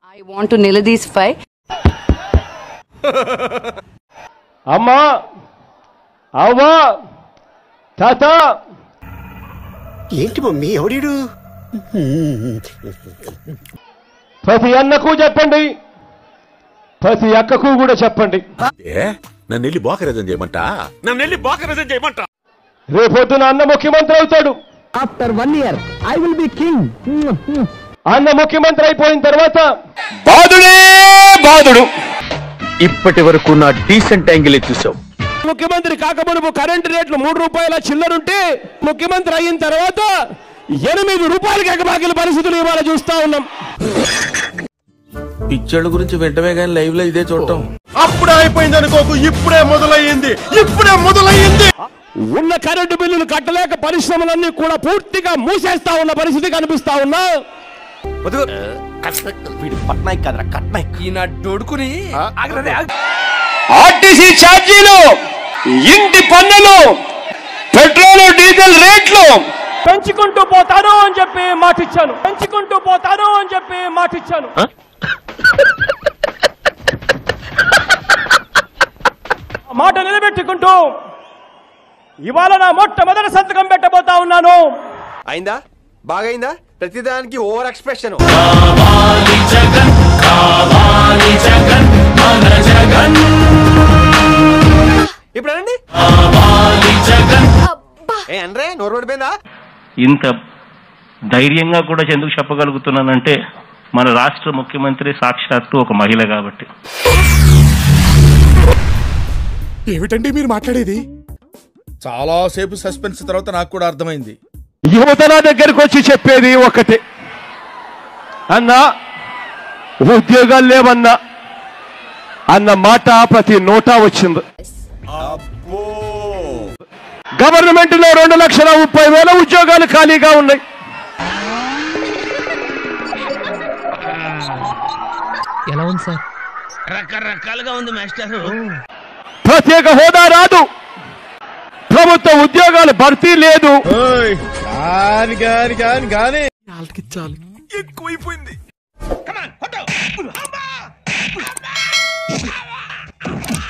I want to నిలదీసిఫై అమ్మా అవ్వా తాత ఏంటి మమ్మీ ఎవడీడు ప్రతి అన్నకు చెప్పండి ప్రతి అక్కకు కూడా చెప్పండి ఏ నన్ను వెళ్ళి బోకరేజం చేయమంట నన్ను వెళ్ళి బోకరేజం చేయమంట రేపొద్దున అన్న ముఖ్యమంత్రి అవుతాడు after one year I will be king అన్న ముఖ్యమంత్రి అయిపోయిన తర్వాత బాధుడే బాధుడు ఇప్పటి వరకు నా డీసెంట్ యాంగిల్ చూసావు ముఖ్యమంత్రి కాకమునుపు కరెంటు రేట్లు మూడు రూపాయల చిల్లరుంటే ముఖ్యమంత్రి అయిన తర్వాత ఎనిమిది రూపాయలకి ఎగబాకిల పరిస్థితులు ఇవాళ చూస్తా ఉన్నాం పిక్చర్ల గురించి వెంటనే కానీ లైవ్ లో ఇదే చూడటం అప్పుడే అయిపోయింది అనుకోకు ఇప్పుడే మొదలయ్యింది ఇప్పుడే మొదలయ్యింది ఉన్న కరెంటు బిల్లులు కట్టలేక పరిశ్రమలన్నీ కూడా పూర్తిగా మూసేస్తా ఉన్న పరిస్థితి కనిపిస్తా ఉన్నా ఆర్టీసీ ఛార్జీలు ఇంటి పన్నులు పెట్రోల్ డీజిల్ రేట్లు పెంచుకుంటూ పోతాను అని చెప్పి మాటిచ్చాను పెంచుకుంటూ పోతాను అని చెప్పి మాటిచ్చాను ఆ మాట నిలబెట్టుకుంటూ ఇవాళ నా మొట్టమొదటి సంతకం పెట్టబోతా ఉన్నాను అయిందా బాగైందా ప్రతిదానికి ఓవర్ ఎక్స్ప్రెషన్ ఇప్పుడు అనండి ఏ అనరే నోరు పడిపోయిందా ఇంత ధైర్యంగా కూడా ఎందుకు చెప్పగలుగుతున్నానంటే మన రాష్ట్ర ముఖ్యమంత్రి సాక్షాత్తు ఒక మహిళ కాబట్టి ఏమిటండి మీరు మాట్లాడేది చాలా సేపు సస్పెన్స్ తర్వాత నాకు కూడా అర్థమైంది యువత నా దగ్గరకు వచ్చి చెప్పేది ఒకటే అన్నా ఉద్యోగాలు లేవన్నా అన్న మాట ప్రతి నోటా వచ్చింది గవర్నమెంట్ లో రెండు లక్షల ముప్పై వేల ఉద్యోగాలు ఖాళీగా ఉన్నాయి ఎలా ఉంది సార్ ప్రత్యేక హోదా రాదు ప్రభుత్వ ఉద్యోగాలు భర్తీ లేదు కాని కాని కాని కాని ఎక్కువైపోయింది